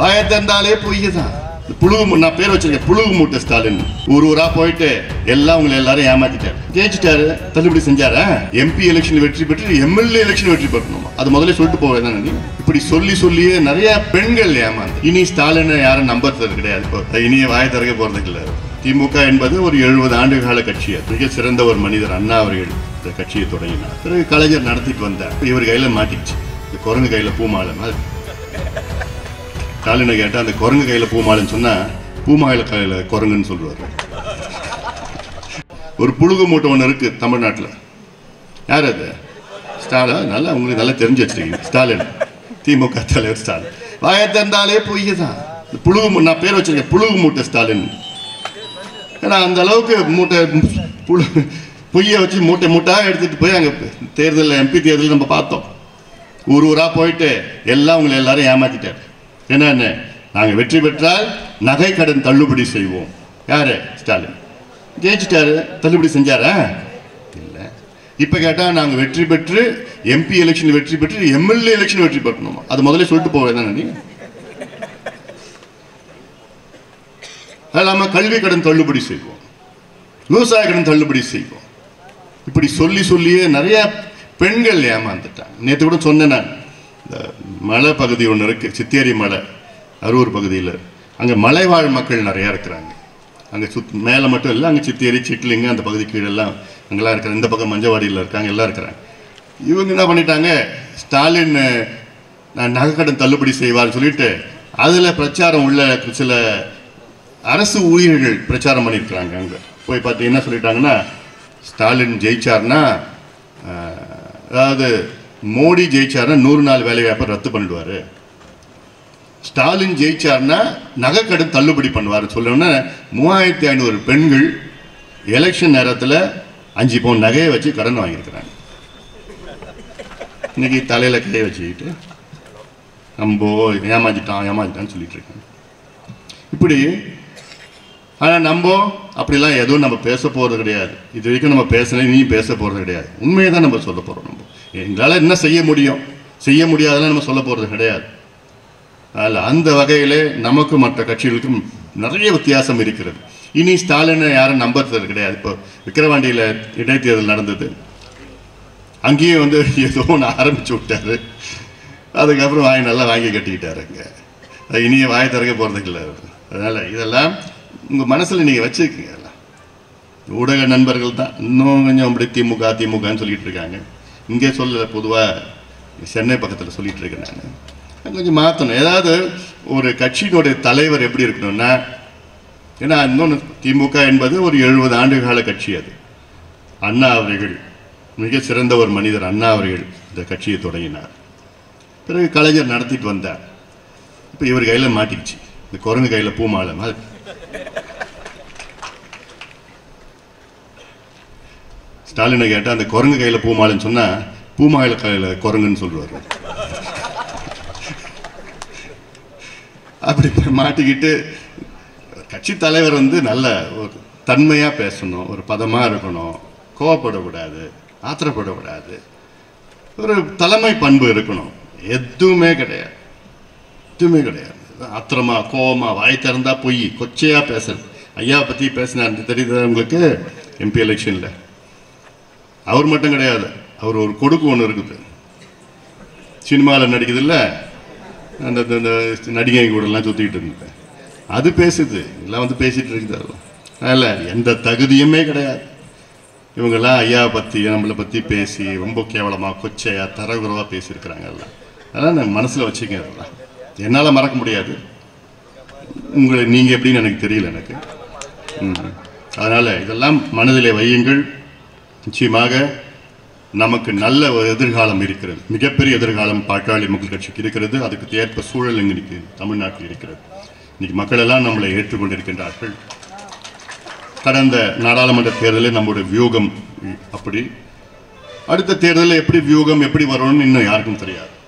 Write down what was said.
வாயை திறந்தாலே பொய்ய தான் புழுகு மூ- நான் பேர் வச்சிருக்கேன் புழுகு மூட்டை ஸ்டாலின் ஊர் ஊரா போயிட்டு எல்லாம் உங்களை எல்லாரும் ஏமாத்திட்டாரு ஜெயிச்சிட்டாரு தள்ளுபடி செஞ்சாரா எம்பி எலெக்ஷன் வெற்றி பெற்று எம்எல்ஏ எலெக்ஷன் வெற்றி பெறணும் அது முதல்ல சொல்லிட்டு போவேன் தானே இப்படி சொல்லி சொல்லியே நிறைய பெண்கள் ஏமாந்து இனி ஸ்டாலினை யாரும் நம்புறது கிடையாது இப்போ இனி வாயை திறக்க போறது இல்லை திமுக என்பது ஒரு எழுபது ஆண்டு கால கட்சி அது. மிக சிறந்த ஒரு மனிதர் அண்ணா அவர்கள் இந்த கட்சியை தொடங்கினார் பிறகு கலைஞர் நடத்திட்டு வந்தார் இவர் கையில மாட்டிக்கிச்சு இந்த குரங்கு கையில பூமாலை மாதிரி ஸ்டாலினை கேட்டா அந்த குரங்கு கையில பூமாலைன்னு சொன்னா பூமாலை கையில குரங்குன்னு சொல்லுவார் ஒரு புழுகு மூட்டை ஒன்று இருக்கு தமிழ்நாட்டுல யார் அது ஸ்டாலின் நல்லா உங்களுக்கு நல்லா தெரிஞ்சு வச்சிருக்கீங்க ஸ்டாலின் திமுக தலைவர் ஸ்டாலின் வாயை திறந்தாலே பொய்ய தான் இந்த புழுகு மூ- நான் பேர் வச்சிருக்கேன் புழுகு மூட்டை ஸ்டாலின் ஏன்னா அந்த அளவுக்கு மூட்டை புழு பொய்யை வச்சு மூட்டை மூட்டா எடுத்துட்டு போய் அங்கே தேர்தலில் எம்பி தேர்தலில் நம்ம பார்த்தோம் ஊர் ஊரா போயிட்டு எல்லாம் உங்களை எல்லாரும் ஏமாத்திட்டார் என்னன்னு நாங்கள் வெற்றி பெற்றால் நகை கடன் தள்ளுபடி செய்வோம் யாரு ஸ்டாலின் ஜெயிச்சிட்டாரு தள்ளுபடி செஞ்சாரா இல்லை இப்போ கேட்டால் நாங்கள் வெற்றி பெற்று எம்பி எலெக்ஷன் வெற்றி பெற்று எம்எல்ஏ எலெக்ஷன் வெற்றி பெறணும் அது முதல்ல சொல்லிட்டு போவேன் தானே நீ அது இல்லாமல் கல்வி கடன் தள்ளுபடி செய்வோம் விவசாய கடன் தள்ளுபடி செய்வோம் இப்படி சொல்லி சொல்லியே நிறைய பெண்கள் ஏமாந்துட்டாங்க நேற்று கூட சொன்னேன் நான் இந்த மலை பகுதி ஒன்று இருக்கு சித்தேரி மலை அரூர் பகுதியில் அங்கே மலைவாழ் மக்கள் நிறையா இருக்கிறாங்க அங்கே சுத் மேலே மட்டும் இல்லை அங்கே சித்தேரி சிட்லிங்க அந்த பகுதி கீழெல்லாம் அங்கெல்லாம் இருக்கிற இந்த பக்கம் மஞ்சவாடியில் இருக்காங்க எல்லாம் இருக்கிறாங்க இவங்க என்ன பண்ணிட்டாங்க ஸ்டாலின் நான் நகைக்கடன் தள்ளுபடி செய்வார்னு சொல்லிட்டு அதில் பிரச்சாரம் உள்ள சில அரசு ஊழியர்கள் பிரச்சாரம் பண்ணியிருக்கிறாங்க அங்கே போய் பார்த்து என்ன சொல்லிட்டாங்கன்னா ஸ்டாலின் ஜெயிச்சார்னா ஆஹ், அதாவது மோடி ஜெயிச்சார்னா நூறு நாள் வேலை வாய்ப்பை ரத்து பண்ணிடுவார் ஸ்டாலின் ஜெயிச்சார்னா நகைக்கடன் தள்ளுபடி பண்ணுவார் சொல்லணும்னா மூவாயிரத்தி ஐநூறு பெண்கள் எலெக்ஷன் நேரத்தில் அஞ்சு பவுன் நகையை வச்சு கடன் வாங்கியிருக்கிறாங்க இன்னைக்கு தலையில் கையை வச்சுக்கிட்டு நம்போ ஏமாஞ்சிட்டான் ஏமாஞ்சிட்டான்னு சொல்லிட்டு இருக்காங்க இப்படி ஆனால் நம்ம அப்படிலாம் எதுவும் நம்ம பேச போகிறது கிடையாது இது வரைக்கும் நம்ம பேசல நீ பேச போகிறது கிடையாது உண்மையை தான் நம்ம சொல்ல போகிறோம் நம்ம எங்களால் என்ன செய்ய முடியும் செய்ய முடியாதெல்லாம் நம்ம சொல்ல போகிறது கிடையாது அதில் அந்த வகையிலே நமக்கும் மற்ற கட்சிகளுக்கும் நிறைய வித்தியாசம் இருக்கிறது இனி ஸ்டாலினை யாரும் நம்புறது கிடையாது இப்போ விக்கிரவாண்டியில் இடைத்தேர்தல் நடந்தது அங்கேயும் வந்து ஏதோ ஒன்று ஆரம்பிச்சு விட்டாரு அதுக்கப்புறம் வாங்கி நல்லா வாங்கி கட்டிக்கிட்டாருங்க அது இனிய வாயை திறக்க போகிறதுக்கு இல்லை அதனால் இதெல்லாம் உங்கள் மனசில் நீங்கள் வச்சுக்கோங்க எல்லாம் ஊடக நண்பர்கள் தான் இன்னும் கொஞ்சம் அப்படி திமுக திமுகன்னு சொல்லிட்டு இருக்காங்க இங்கே சொல்ல பொதுவாக சென்னை பக்கத்தில் சொல்லிட்டு இருக்கேன் நான் கொஞ்சம் மாற்றணும் ஏதாவது ஒரு கட்சியினுடைய தலைவர் எப்படி இருக்கணும்னா ஏன்னா இன்னொன்று திமுக என்பது ஒரு எழுபது ஆண்டு கால கட்சி அது அண்ணா அவர்கள் மிக சிறந்த ஒரு மனிதர் அண்ணா அவர்கள் இந்த கட்சியை தொடங்கினார் பிறகு கலைஞர் நடத்திட்டு வந்தார் இப்போ இவர் கையில் மாட்டிக்கிச்சு இந்த குரங்கு கையில் பூமாலை மாதிரி ஸ்டாலினை கேட்டால் அந்த குரங்கு கையில் பூமாலைன்னு சொன்னால் பூமாலை கையில் குரங்குன்னு சொல்லுவார் அப்படி மாட்டிக்கிட்டு கட்சி தலைவர் வந்து நல்ல ஒரு தன்மையாக பேசணும் ஒரு பதமாக இருக்கணும் கோவப்படக்கூடாது ஆத்திரப்படக்கூடாது ஒரு தலைமை பண்பு இருக்கணும் எதுவுமே கிடையாது எதுவுமே கிடையாது ஆத்திரமா கோவமா வாய் திறந்தா பொய் கொச்சையா பேசுறது ஐயா பத்தி பேசினார் தெரியுது உங்களுக்கு எம்பி எலெக்ஷன்ல அவர் மட்டும் கிடையாது அவர் ஒரு கொடுக்கு ஒன்று இருக்குது சினிமாவில் நடிக்குதுல்ல அந்த அந்த- அந்த நடிகை கூடலாம் சுற்றிக்கிட்டு இருந்தேன் அது பேசுது எல்லாம் வந்து பேசிட்டு இருக்குது அதெல்லாம் அதில் எந்த தகுதியுமே கிடையாது இவங்கெல்லாம் ஐயாவை பற்றி நம்மளை பற்றி பேசி ரொம்ப கேவலமாக கொச்சையாக தரகுறவாக பேசியிருக்கிறாங்க எல்லாம் அதெல்லாம் நான் மனசில் வச்சுக்கங்க அதெல்லாம் என்னால் மறக்க முடியாது உங்களை நீங்கள் எப்படின்னு எனக்கு தெரியல எனக்கு ம். அதனால் இதெல்லாம் மனதிலே வையுங்கள் நிச்சயமாக நமக்கு நல்ல ஒரு எதிர்காலம் இருக்கிறது மிகப்பெரிய எதிர்காலம் பாட்டாளி மக்கள் கட்சிக்கு இருக்கிறது அதுக்கு ஏற்ப சூழல் இன்னைக்கு தமிழ்நாட்டில் இருக்கிறது இன்னைக்கு மக்கள் எல்லாம் நம்மளை ஏற்றுக்கொண்டிருக்கின்றார்கள் கடந்த நாடாளுமன்ற தேர்தலில் நம்முடைய வியூகம் அப்படி அடுத்த தேர்தலில் எப்படி வியூகம் எப்படி வரும்னு இன்னும் யாருக்கும் தெரியாது